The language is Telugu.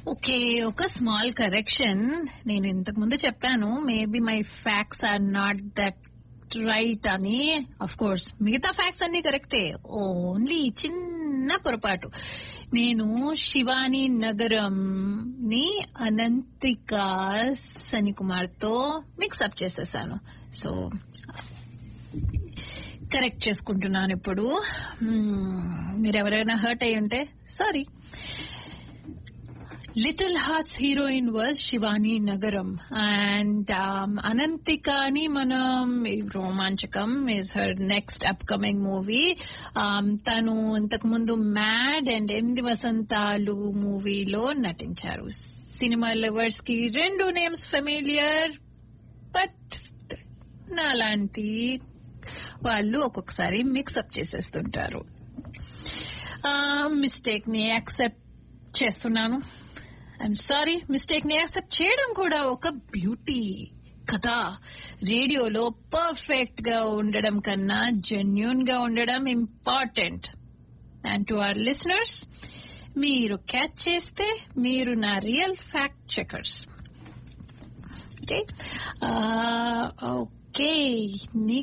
ఓకే ఒక స్మాల్ కరెక్షన్ నేను ఇంతకు ముందు చెప్పాను maybe my facts are not that right అని అఫ్ కోర్స్ మిగతా ఫ్యాక్ట్స్ అన్ని కరెక్టే ఓన్లీ చిన్న పొరపాటు నేను శివాని నగరం ని అనంతిక సని కుమార్ తో మిక్సప్ చేసేసాను సో కరెక్ట్ చేసుకుంటున్నాను ఇప్పుడు మీరు ఎవరైనా హర్ట్ అయి ఉంటే sorry little hearts heroine was Shivani Nagaram and Ananthika అని మనం Romanchakam is her next upcoming movie తను ఇంతకు ముందు మ్యాడ్ అండ్ ఎనిమిది వసంతాలు మూవీలో నటించారు సినిమా లవర్స్ కి రెండు నేమ్స్ ఫెమిలియర్ బట్ నాలాంటి వాళ్ళు ఒక్కొక్కసారి మిక్సప్ చేసేస్తుంటారు మిస్టేక్ ని యాక్సెప్ట్ చేస్తున్నాను ఐఎమ్ సారీ మిస్టేక్ ని యాక్సెప్ట్ చేయడం కూడా ఒక బ్యూటీ కదా రేడియోలో పర్ఫెక్ట్ గా ఉండడం కన్నా జెన్యున్ గా ఉండడం important and to our listeners మీరు క్యాచ్ చేస్తే మీరు నా real fact checkers okay okay నీకు